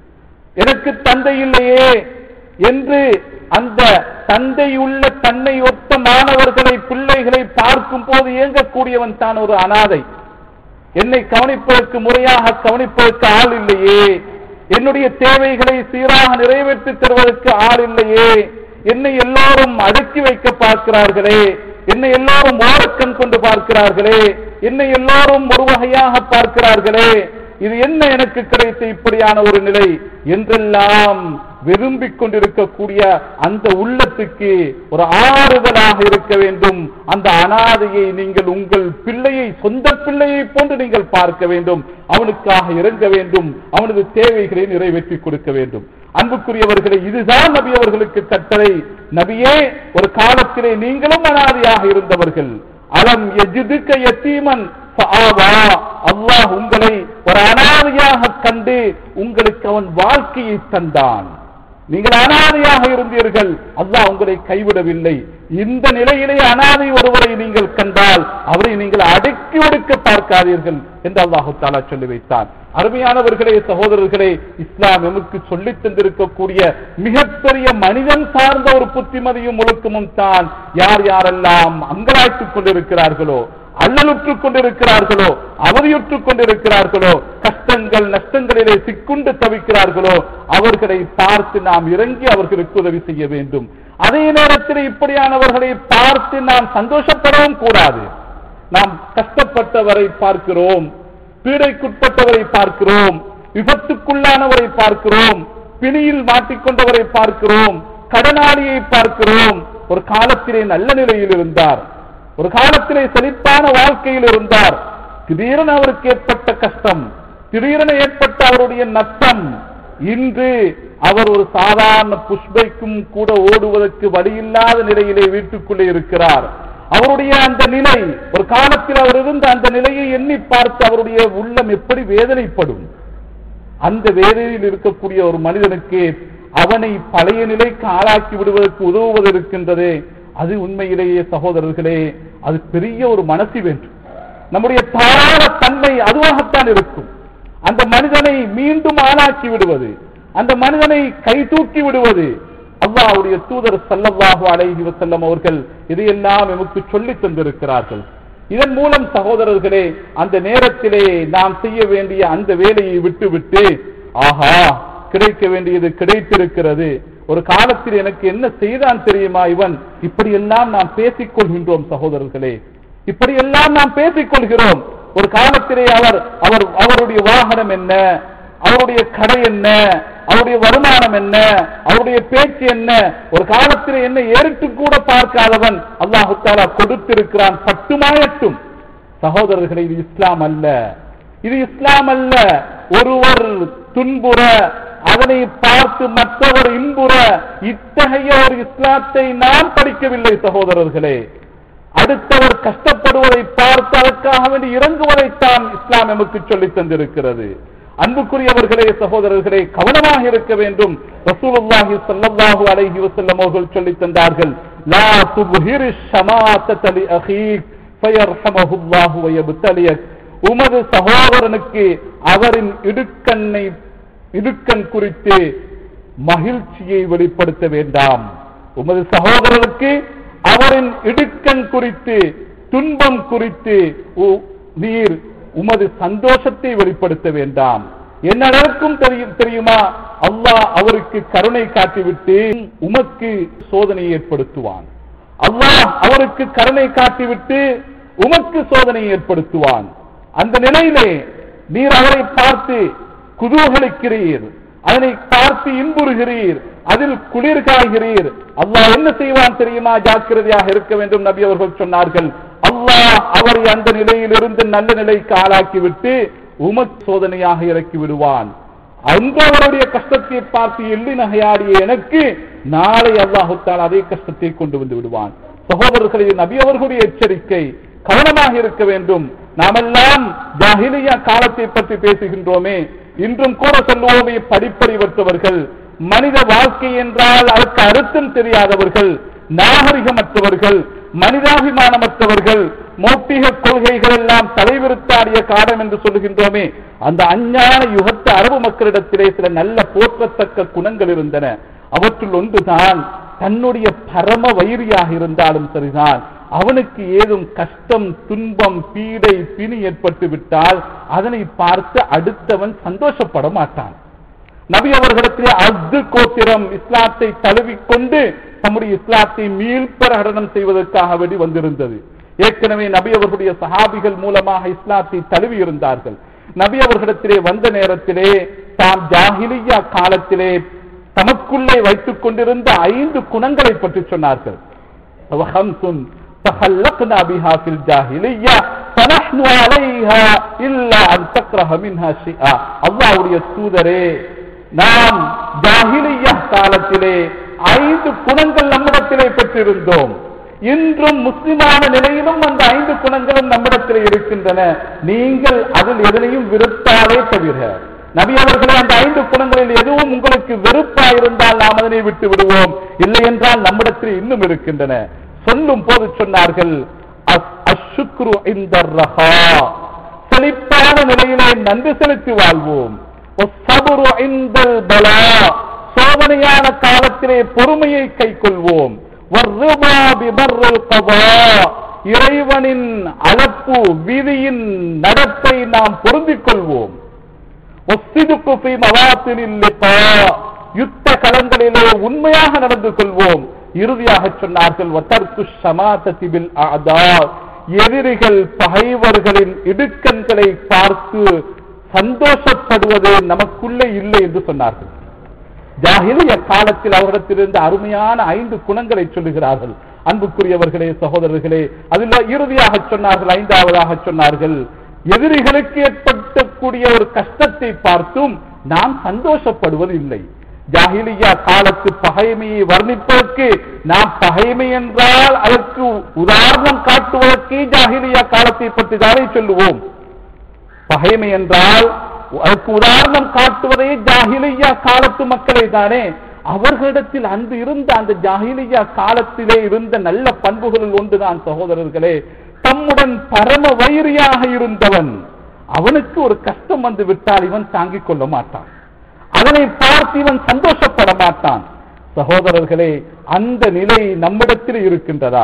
எனக்கு தந்தை இல்லையே என்று அந்த தந்தை உள்ள தன்னை ஒத்த மாணவர்களை பிள்ளைகளை பார்க்கும் போது இயங்கக்கூடியவன் தான் ஒரு அனாதை என்னை கவனிப்பதற்கு முறையாக கவனிப்பதற்கு ஆள் இல்லையே என்னுடைய தேவைகளை சீராக நிறைவேற்றி தருவதற்கு ஆள் இல்லையே என்னை எல்லாரும் அடக்கி வைக்க பார்க்கிறார்களே என்னை எல்லாரும் ஓரக்கண் கொண்டு பார்க்கிறார்களே என்னை எல்லாரும் ஒரு வகையாக பார்க்கிறார்களே இது என்ன எனக்கு கிடைத்த இப்படியான ஒரு நிலை என்றெல்லாம் விரும்பிக் கொண்டிருக்கக்கூடிய அந்த உள்ளத்துக்கு ஒரு ஆறுதலாக இருக்க வேண்டும் அந்த அனாதையை நீங்கள் உங்கள் பிள்ளையை சொந்த பிள்ளையை போன்று நீங்கள் பார்க்க வேண்டும் அவனுக்காக இறங்க வேண்டும் அவனது தேவைகளை நிறைவேற்றி கொடுக்க வேண்டும் அன்புக்குரியவர்களே இதுதான் நபி அவர்களுக்கு கட்டளை நபியே ஒரு காலத்திலே நீங்களும் அனாதையாக இருந்தவர்கள் அலம் எஜிதுக்க யத்தீமன் ஃபஆவா. அல்லாஹ் உங்களை ஒரு அனாதையாக கண்டு உங்களுக்கு அவன் வாழ்க்கையை தந்தான் நீங்கள் அனாதையாக இருந்தீர்கள் அல்லாஹ் உங்களை கைவிடவில்லை இந்த நிலையிலே அனாதை ஒருவரை நீங்கள் கண்டால் அவரை நீங்கள் அடக்கி ஒடுக்க பார்க்காதீர்கள் என்று அல்லாஹு தாலா சொல்லி வைத்தான் அருமையானவர்களே சகோதரர்களே இஸ்லாம் எமக்கு சொல்லித் தந்திருக்கக்கூடிய மிகப்பெரிய மனிதன் சார்ந்த ஒரு புத்திமதியும் ஒழுக்கமும் தான் யார் யாரெல்லாம் அங்கலாய்த்துக் கொண்டிருக்கிறார்களோ அல்லலுற்றுக் கொண்டிருக்கிறார்களோ அவதியுற்றுக் கொண்டிருக்கிறார்களோ கஷ்டங்கள் நஷ்டங்களிலே சிக்குண்டு தவிக்கிறார்களோ அவர்களை பார்த்து நாம் இறங்கி அவர்களுக்கு உதவி செய்ய வேண்டும் அதே நேரத்தில் இப்படியானவர்களை பார்த்து நாம் சந்தோஷப்படவும் கூடாது நாம் கஷ்டப்பட்டவரை பார்க்கிறோம் பீடைக்குட்பட்டவரை பார்க்கிறோம் விபத்துக்குள்ளானவரை பார்க்கிறோம் பிணியில் மாட்டிக்கொண்டவரை பார்க்கிறோம் கடனாளியை பார்க்கிறோம் ஒரு காலத்திலே நல்ல நிலையில் இருந்தார் ஒரு காலத்திலே செழிப்பான வாழ்க்கையில் இருந்தார் திடீரென அவருக்கு ஏற்பட்ட கஷ்டம் திடீரென ஏற்பட்ட அவருடைய நஷ்டம் இன்று அவர் ஒரு சாதாரண புஷ்பைக்கும் கூட ஓடுவதற்கு வழியில்லாத நிலையிலே வீட்டுக்குள்ளே இருக்கிறார் அவருடைய அந்த நிலை ஒரு காலத்தில் அவர் இருந்த அந்த நிலையை எண்ணி பார்த்து அவருடைய உள்ளம் எப்படி வேதனைப்படும் அந்த வேதனையில் இருக்கக்கூடிய ஒரு மனிதனுக்கு அவனை பழைய நிலைக்கு ஆளாக்கி விடுவதற்கு உதவுவது இருக்கின்றதே அது உண்மையிலேயே சகோதரர்களே அது பெரிய ஒரு மனசு வேண்டும் நம்முடைய தாராள தன்மை அதுவாகத்தான் இருக்கும் அந்த மனிதனை மீண்டும் ஆளாக்கி விடுவது அந்த மனிதனை கை தூக்கி விடுவது அல்லாஹ்வுடைய தூதர் ஸல்லல்லாஹு அலைஹி வஸல்லம் அவர்கள் இதையெல்லாம் நமக்கு சொல்லித் தந்திருக்கிறார்கள் இதன் மூலம் சகோதரர்களே அந்த நேரத்திலே நாம் செய்ய வேண்டிய அந்த வேலையை விட்டுவிட்டு ஆஹா கிடைக்க வேண்டியது கிடைத்திருக்கிறது ஒரு காலத்தில் எனக்கு என்ன செய்தான் தெரியுமா இவன் இப்படியெல்லாம் நாம் பேசிக் கொள்கின்றோம் சகோதரர்களே இப்படியெல்லாம் நாம் பேசிக் கொள்கிறோம் ஒரு காலத்திலே அவர் அவர் அவருடைய வாகனம் என்ன அவருடைய கடை என்ன அவருடைய வருமானம் என்ன அவருடைய பேச்சு என்ன ஒரு காலத்தில் என்ன ஏறிட்டு கூட பார்க்காதவன் அல்லாஹு தாலா கொடுத்திருக்கிறான் பட்டுமாயட்டும் சகோதரர்களே இது இஸ்லாம் அல்ல இது இஸ்லாம் அல்ல ஒருவர் துன்புற அதனை பார்த்து மற்றவர் இன்புற இத்தகைய ஒரு இஸ்லாத்தை நாம் படிக்கவில்லை சகோதரர்களே அடுத்தவர் கஷ்டப்படுவதை பார்த்து அதற்காக வேண்டி இறங்குவதைத்தான் இஸ்லாம் நமக்கு சொல்லித் தந்திருக்கிறது அன்புக்குரியவர்களே சகோதரர்களே கவனமாக இருக்க வேண்டும் ரசூலுல்லாஹி ஸல்லல்லாஹு அலைஹி வஸல்லம் அவர்கள் சொல்லித் தந்தார்கள் லா துப்ஹிரு ஷமாத்தத லி அഖീக் ஃபயர்ஹமஹுல்லாஹு வயப்தலியக் உமது சகோதரனுக்கு அவரின் இடுக்கண்ணை இடுக்கண் குறித்து மகிழ்ச்சியை வெளிப்படுத்த வேண்டாம் உமது சகோதரனுக்கு அவரின் இடுக்கண் குறித்து துன்பம் குறித்து உ- நீர் உமது சந்தோஷத்தை வெளிப்படுத்த வேண்டாம் என்ன நடக்கும் தெரியும் தெரியுமா அல்லாஹ் அவருக்கு கருணை காட்டிவிட்டு உமக்கு சோதனை ஏற்படுத்துவான் அல்லாஹ் அவருக்கு கருணை காட்டிவிட்டு உமக்கு சோதனை ஏற்படுத்துவான் அந்த நிலையிலே நீர் அவரை பார்த்து குதூகலிக்கிறீர் அதனை பார்த்து இன்புறுகிறீர் அதில் குளிர் காய்கிறீர் அல்லாஹ் என்ன செய்வான் தெரியுமா ஜாக்கிரதையாக இருக்க வேண்டும் நபி அவர்கள் சொன்னார்கள் அல்லாஹ் அவரை அந்த நிலையில் இருந்து நல்ல நிலைக்கு ஆளாக்கிவிட்டு உமக் சோதனையாக இறக்கி விடுவான் அந்த அவருடைய கஷ்டத்தை பார்த்து எள்ளி நகையாடிய எனக்கு நாளை அல்லாஹுத்தால் அதே கஷ்டத்தை கொண்டு வந்து விடுவான் சகோதரர்களே நபி அவர்களுடைய எச்சரிக்கை கவனமாக இருக்க வேண்டும் நாமெல்லாம் ஜாஹிலியா காலத்தை பற்றி பேசுகின்றோமே இன்றும் கூட சொல்லுவோமே படிப்பறிவற்றவர்கள் மனித வாழ்க்கை என்றால் அதற்கு அர்த்தம் தெரியாதவர்கள் நாகரிகமற்றவர்கள் மனிதாபிமானமற்றவர்கள் மௌட்டிக கொள்கைகள் எல்லாம் தலைவிருத்தாடிய காலம் என்று சொல்லுகின்றோமே அந்த அஞ்ஞான யுகத்து அரபு மக்களிடத்திலே சில நல்ல போற்றத்தக்க குணங்கள் இருந்தன அவற்றுள் ஒன்றுதான் தன்னுடைய பரம வைரியாக இருந்தாலும் சரிதான் அவனுக்கு ஏதும் கஷ்டம் துன்பம் பீடை பிணி ஏற்பட்டு விட்டால் அதனை பார்த்து அடுத்தவன் சந்தோஷப்பட மாட்டான் நபி அவர்களிடத்திலே அப்து கோத்திரம் இஸ்லாத்தை தழுவிக்கொண்டு தம்முடைய இஸ்லாத்தை மீள்பரகடனம் செய்வதற்காக வேண்டி வந்திருந்தது ஏற்கனவே நபி அவர்களுடைய சஹாபிகள் மூலமாக இஸ்லாத்தை தழுவி இருந்தார்கள் நபி அவர்களிடத்திலே வந்த நேரத்திலே தாம் ஜாஹிலியா காலத்திலே தமக்குள்ளே வைத்துக் கொண்டிருந்த ஐந்து குணங்களை பற்றி சொன்னார்கள் وخمس تخلقنا بها في الجاهلية فنحن عليها إلا أن تكره منها شيئا அல்லாஹ்வுடைய தூதரே நாம் ஜாஹிலியா காலத்திலே ஐந்து குணங்கள் நம்மிடத்திலே பெற்றிருந்தோம் இன்றும் முஸ்லிமான நிலையிலும் அந்த ஐந்து குணங்களும் நம்மிடத்திலே இருக்கின்றன நீங்கள் அதில் எதனையும் விருத்தாலே தவிர நபி அவர்களே அந்த ஐந்து குணங்களில் எதுவும் உங்களுக்கு வெறுப்பா இருந்தால் நாம் அதனை விட்டு விடுவோம் இல்லை என்றால் நம்மிடத்தில் இன்னும் இருக்கின்றன சொல்லும் போது சொன்னார்கள் அஸ்- அஷ்ஷுக்ரு இந்தர் ரஹா. செழிப்பான இக்கட்டான நிலையிலே நன்றி செலுத்தி வாழ்வோம் والصبر عند البلاء சோதனையான காலத்திலே பொறுமையை கைக்கொள்வோம் والرضا ببر القضاء இறைவனின் அளப்பு விதியின் நடப்பை நாம் பொருந்திக் கொள்வோம் والصدق في مواطن اللقاء யுத்த களங்களிலே உண்மையாக நடந்து கொள்வோம் இறுதியாக சொன்னார்கள் வதர்க்கு ஷமாததி பில் அஅதா எதிரிகள் பகைவர்களின் இடுக்கண்களை பார்த்து சந்தோஷப்படுவது நமக்குள்ளே இல்லை என்று சொன்னார்கள் ஜாகிலிய காலத்தில் அவரிடத்திலிருந்து அருமையான ஐந்து குணங்களை சொல்லுகிறார்கள் அன்புக்குரியவர்களே சகோதரர்களே அதில் இறுதியாக சொன்னார்கள் ஐந்தாவதாக சொன்னார்கள் எதிரிகளுக்கு ஏற்பட்டக்கூடிய ஒரு கஷ்டத்தை பார்த்தும் நாம் சந்தோஷப்படுவது இல்லை ஜாகிலியா காலத்து பகைமையை வர்ணிப்பதற்கு நாம் பகைமை என்றால் அதற்கு உதாரணம் காட்டுவதற்கு ஜாகிலியா காலத்தை பற்றி தானே சொல்லுவோம் பகைமை என்றால் அதற்கு உதாரணம் காட்டுவதே ஜாகிலியா காலத்து மக்களை தானே அவர்களிடத்தில் அன்று இருந்த அந்த ஜாகிலியா காலத்திலே இருந்த நல்ல பண்புகளில் ஒன்றுதான் சகோதரர்களே தம்முடன் பரம வைரியாக இருந்தவன் அவனுக்கு ஒரு கஷ்டம் வந்து விட்டால் இவன் தாங்கிக் கொள்ள மாட்டான் அதனை பார்த்து இவன் சந்தோஷப்பட மாட்டான் சகோதரர்களே அந்த நிலை நம்மிடத்தில் இருக்கின்றதா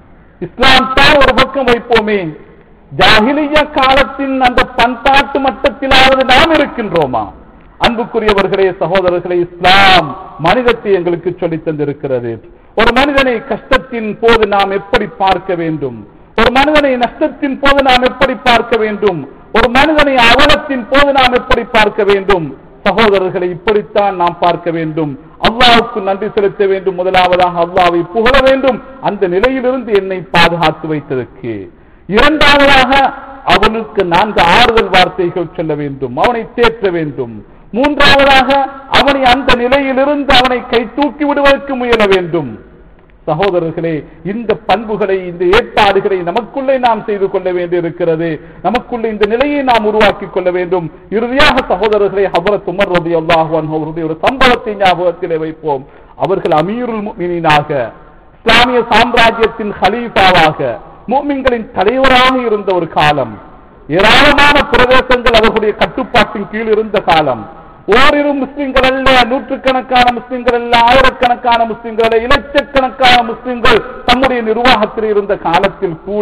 இஸ்லாம் தான் ஒரு பக்கம் வைப்போமே ஜாகிலிய காலத்தின் அந்த பண்பாட்டு மட்டத்திலாவது நாம் இருக்கின்றோமா அன்புக்குரியவர்களே சகோதரர்களே இஸ்லாம் மனிதத்தை எங்களுக்கு சொல்லித் தந்திருக்கிறது ஒரு மனிதனை கஷ்டத்தின் போது நாம் எப்படி பார்க்க வேண்டும் ஒரு மனிதனை நஷ்டத்தின் போது நாம் எப்படி பார்க்க வேண்டும் ஒரு மனிதனை அவலத்தின் போது நாம் எப்படி பார்க்க வேண்டும் சகோதரர்களை இப்படித்தான் நாம் பார்க்க வேண்டும் அல்லாவுக்கு நன்றி செலுத்த வேண்டும் முதலாவதாக அல்லாவை புகழ வேண்டும் அந்த நிலையிலிருந்து என்னை பாதுகாத்து வைத்ததற்கு இரண்டாவதாக அவனுக்கு நான்கு ஆறுதல் வார்த்தைகள் சொல்ல வேண்டும் அவனை தேற்ற வேண்டும் மூன்றாவதாக அவனை அந்த நிலையிலிருந்து அவனை கை தூக்கி விடுவதற்கு முயல வேண்டும் சகோதரர்களே இந்த பண்புகளை இந்த ஏற்பாடுகளை நமக்குள்ளே நாம் செய்து கொள்ள வேண்டியிருக்கிறது நமக்குள்ளே இந்த நிலையை நாம் உருவாக்கி கொள்ள வேண்டும் இறுதியாக சகோதரர்களை ஹபரத் உமர் ரபி அல்லாஹ் அவருடைய ஒரு சம்பவத்தை ஞாபகத்திலே வைப்போம் அவர்கள் அமீருல் முஃமினீனாக இஸ்லாமிய சாம்ராஜ்யத்தின் ஹலீஃபாவாக முஃமின்களின் தலைவராக இருந்த ஒரு காலம் ஏராளமான பிரதேசங்கள் அவர்களுடைய கட்டுப்பாட்டின் கீழ் இருந்த காலம் ஓரிரு முஸ்லிம்கள் அல்ல நூற்றுக்கணக்கான முஸ்லிம்கள் அல்ல ஆயிரக்கணக்கான முஸ்லிம்கள் அல்ல இலட்சக்கணக்கான முஸ்லிம்கள் தம்முடைய நிர்வாகத்தில் இருந்த காலத்தில் கூட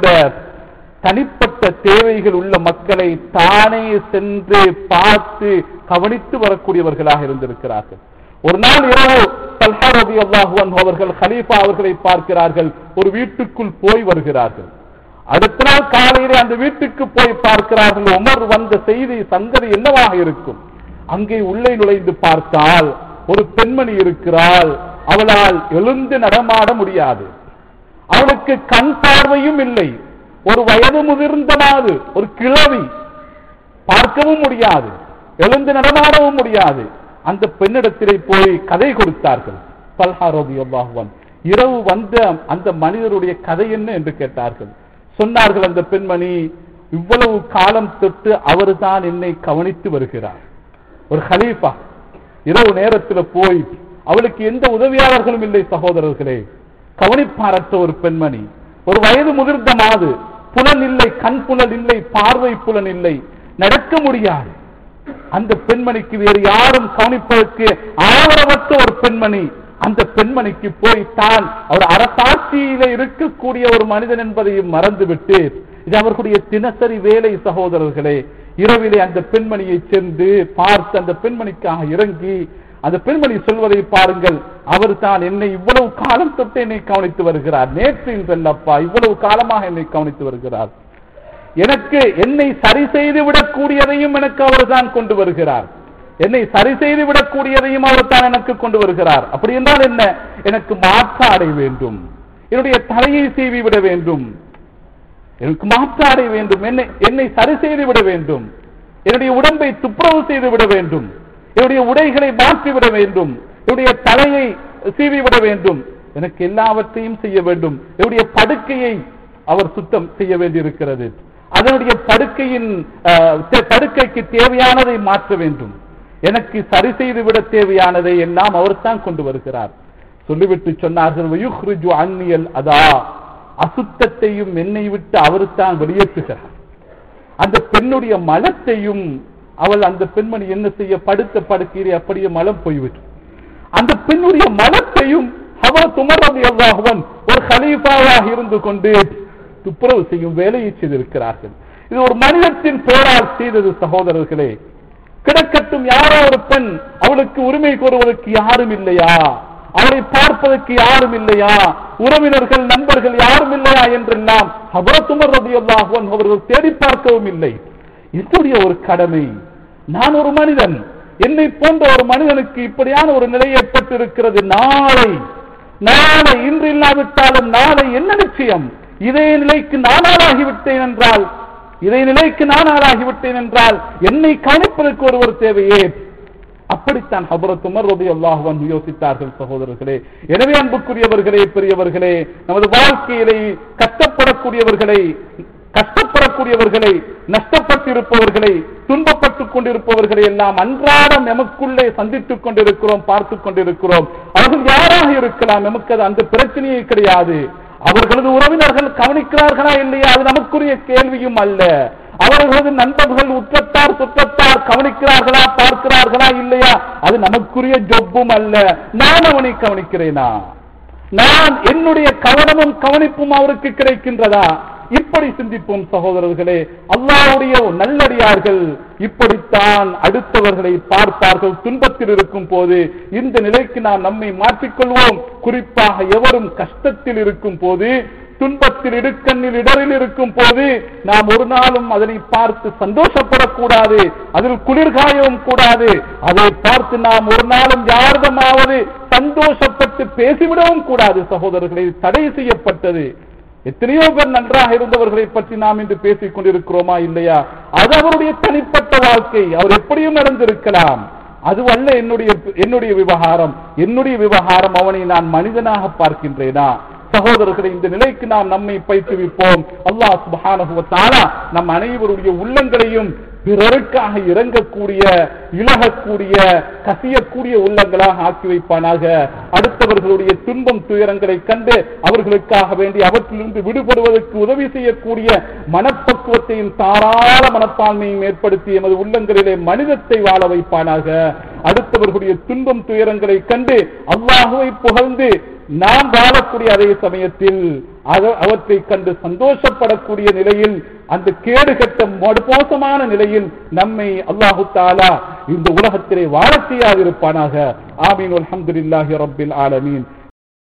தனிப்பட்ட தேவைகள் உள்ள மக்களை தானே சென்று பார்த்து கவனித்து வரக்கூடியவர்களாக இருந்திருக்கிறார்கள் ஒரு நாள் இரவு தல்ஹா ரலியல்லாஹு அன்ஹு அவர்கள் கலீஃபா அவர்களை பார்க்கிறார்கள் ஒரு வீட்டுக்குள் போய் வருகிறார்கள் அடுத்த நாள் காலையிலே அந்த வீட்டுக்கு போய் பார்க்கிறார்கள் உமர் வந்த செய்தி சங்கதி என்னவாக இருக்கும் அங்கே உள்ளே நுழைந்து பார்த்தால் ஒரு பெண்மணி இருக்கிறாள் அவளால் எழுந்து நடமாட முடியாது அவளுக்கு கண் பார்வையும் இல்லை ஒரு வயது முதிர்ந்த மாது ஒரு கிழவி பார்க்கவும் முடியாது எழுந்து நடமாடவும் முடியாது அந்த பெண்ணிடத்திலே போய் கதை கொடுத்தார்கள் பல்ஹாரோதி அல்லாஹுவன் இரவு வந்த அந்த மனிதருடைய கதை என்ன என்று கேட்டார்கள் சொன்னார்கள் அந்த பெண்மணி இவ்வளவு காலம் தொட்டு அவர்தான் என்னை கவனித்து வருகிறார் ஒரு ஹலீஃபா இரவு நேரத்தில் போய் அவளுக்கு எந்த உதவியாளர்களும் இல்லை சகோதரர்களே கவனிப்பாரற்ற ஒரு பெண்மணி ஒரு வயது முதிர்ந்த மாது புலன் இல்லை கண் புலன் இல்லை பார்வை புலன் இல்லை நடக்க முடியாது அந்த பெண்மணிக்கு வேறு யாரும் கவனிப்பதற்கு ஆதரவற்ற ஒரு பெண்மணி அந்த பெண்மணிக்கு போய் தான் அவர் அரசாட்சியில இருக்கக்கூடிய ஒரு மனிதன் என்பதையும் மறந்துவிட்டு இது அவர்களுடைய தினசரி வேலை சகோதரர்களே இரவிலே அந்த பெண்மணியை சென்று பார்த்து அந்த பெண்மணிக்காக இறங்கி அந்த பெண்மணி சொல்வதை பாருங்கள் அவர் தான் என்னை இவ்வளவு காலம் தொட்டு என்னை கவனித்து வருகிறார் நேற்று இன்றல்லப்பா இவ்வளவு காலமாக என்னை கவனித்து வருகிறார் எனக்கு என்னை சரி செய்து விடக்கூடியதையும் எனக்கு அவர் தான் கொண்டு வருகிறார் என்னை சரி செய்து விடக்கூடியதையும் அவர் தான் எனக்கு கொண்டு வருகிறார் அப்படி என்றால் என்ன எனக்கு மாற்றாடை வேண்டும் என்னுடைய தலையை சீவி விட வேண்டும் எனக்கு மாற்றாடை வேண்டும் என்னை என்னை சரி செய்து விட வேண்டும் என்னுடைய உடம்பை துப்புரவு செய்து விட வேண்டும் என்னுடைய உடைகளை மாற்றி விட வேண்டும் என்னுடைய தலையை சீவி விட வேண்டும் எனக்கு எல்லாவற்றையும் செய்ய வேண்டும் என்னுடைய படுக்கையை அவர் சுத்தம் செய்ய வேண்டியிருக்கிறது அதனுடைய படுக்கையின் அஹ், தே- படுக்கைக்கு தேவையானதை மாற்ற வேண்டும் எனக்கு சரி செய்து விட தேவையானதை எல்லாம் அவர் தான் கொண்டு வருகிறார் சொல்லிவிட்டு சொன்னார்கள் "வயுஹ்ரிஜு அன்னியல் அதா அசுத்தத்தையும் என்னை விட்டு அவர் தான் வெளியேற்றுகிறார் அந்த பெண் பெண்ணுடைய மலத்தையும் அவள் அந்த பெண்மணி என்ன செய்ய படுத்த படுக்கையிலே அப்படியே மலம் போய்விட்டு அந்த பெண்ணுடைய மலத்தையும் அவர் துமரது அல்லாஹுவன் ஒரு ஹலீஃபாவாக இருந்து கொண்டு துப்புரவு செய்யும் வேலையை செய்திருக்கிறார்கள் இது ஒரு மனிதத்தின் பேரால் செய்தது சகோதரர்களே கிடக்கட்டும் யாரோ ஒரு பெண் அவளுக்கு உரிமை கோருவதற்கு யாரும் இல்லையா அவளை பார்ப்பதற்கு யாரும் இல்லையா உறவினர்கள் நண்பர்கள் யாரும் இல்லையா என்றெல்லாம் ஹபரத்துமர் ரதியுல்லாஹுவன் அவர்கள் தேடி பார்க்கவும் இல்லை என்னுடைய ஒரு கடமை நான் ஒரு மனிதன் என்னை போன்ற ஒரு மனிதனுக்கு இப்படியான ஒரு நிலை ஏற்பட்டிருக்கிறது நாளை நாளை இன்று இல்லாவிட்டாலும் நாளை என்ன நிச்சயம் இதே நிலைக்கு நான் ஆளாகிவிட்டேன் என்றால் இதே நிலைக்கு நான் ஆளாகிவிட்டேன் என்றால் என்னை கவனிப்பதற்கு ஒருவர் தேவையே அப்படித்தான் ஹபரத் உமர் ரதி அல்லாஹுவன் யோசித்தார்கள் சகோதரர்களே எனவே அன்புக்குரியவர்களே பெரியவர்களே நமது வாழ்க்கையிலே கஷ்டப்படக்கூடியவர்களை கஷ்டப்படக்கூடியவர்களை நஷ்டப்பட்டிருப்பவர்களை துன்பப்பட்டுக் கொண்டிருப்பவர்களை எல்லாம் அன்றாடம் எமக்குள்ளே சந்தித்துக் கொண்டிருக்கிறோம் பார்த்துக் கொண்டிருக்கிறோம் அவர்கள் யாராக இருக்கலாம் நமக்கு அது அந்த பிரச்சனையே கிடையாது அவர்களது உறவினர்கள் கவனிக்கிறார்களா இல்லையா அது நமக்குரிய கேள்வியும் அல்ல அவர்களது நண்பர்கள் உற்றத்தார் சுற்றத்தார் கவனிக்கிறார்களா பார்க்கிறார்களா இல்லையா அது நமக்குரிய ஜொப்பும் அல்ல நான் அவனை கவனிக்கிறேனா நான் என்னுடைய கவனமும் கவனிப்பும் அவருக்கு கிடைக்கின்றதா இப்படி சிந்திப்போம் சகோதரர்களே அல்லாவுடைய நல்லடியார்கள் இப்படித்தான் அடுத்தவர்களை பார்ப்பார்கள் துன்பத்தில் இருக்கும் போது இந்த நிலைக்கு நாம் நம்மை மாற்றிக்கொள்வோம் குறிப்பாக எவரும் கஷ்டத்தில் இருக்கும் போது துன்பத்தில் இடுக்கண்ணில் இடரில் இருக்கும் போது நாம் ஒரு நாளும் அதனை பார்த்து சந்தோஷப்படக்கூடாது அதில் குளிர்காயவும் கூடாது அதை பார்த்து நாம் ஒரு நாளும் யாரிடமாவது சந்தோஷப்பட்டு பேசிவிடவும் கூடாது சகோதரர்களை தடை செய்யப்பட்டது எத்தனையோ பேர் நன்றாக இருந்தவர்களை பற்றி நாம் இன்று பேசிக் கொண்டிருக்கிறோமா இல்லையா அது அவருடைய தனிப்பட்ட வாழ்க்கை அவர் எப்படியும் நடந்திருக்கலாம் அதுவல்ல என்னுடைய என்னுடைய விவகாரம் என்னுடைய விவகாரம் அவனை நான் மனிதனாக பார்க்கின்றேனா சகோதரர்களை இந்த நிலைக்கு நாம் நம்மை பயிற்றுவிப்போம் அல்லாஹ் சுபஹானஹு வ தஆலா நம் அனைவருடைய உள்ளங்களையும் பிறருக்காக இறங்கக்கூடிய இழகக்கூடிய கசியக்கூடிய உள்ளங்களாக ஆக்கி வைப்பானாக அடுத்தவர்களுடைய துன்பம் துயரங்களை கண்டு அவர்களுக்காக வேண்டி அவற்றிலிருந்து விடுபடுவதற்கு உதவி செய்யக்கூடிய மனப்பக்குவத்தையும் தாராள மனப்பான்மையும் ஏற்படுத்தி எமது உள்ளங்களிலே மனிதத்தை வாழ வைப்பானாக அடுத்தவர்களுடைய துன்பம் துயரங்களை கண்டு அல்லாஹுவை புகழ்ந்து நாம் வாழக்கூடிய அதே சமயத்தில் அத- அவற்றை கண்டு சந்தோஷப்படக்கூடிய நிலையில் அந்த கேடு கட்ட மோசமான நிலையில் நம்மை அல்லாஹு தாலா இந்த உலகத்திலே வாழ செய்யாதிருப்பானாக ஆமீன் அல்ஹம்துலில்லாஹி ரப்பில் ஆலமீன்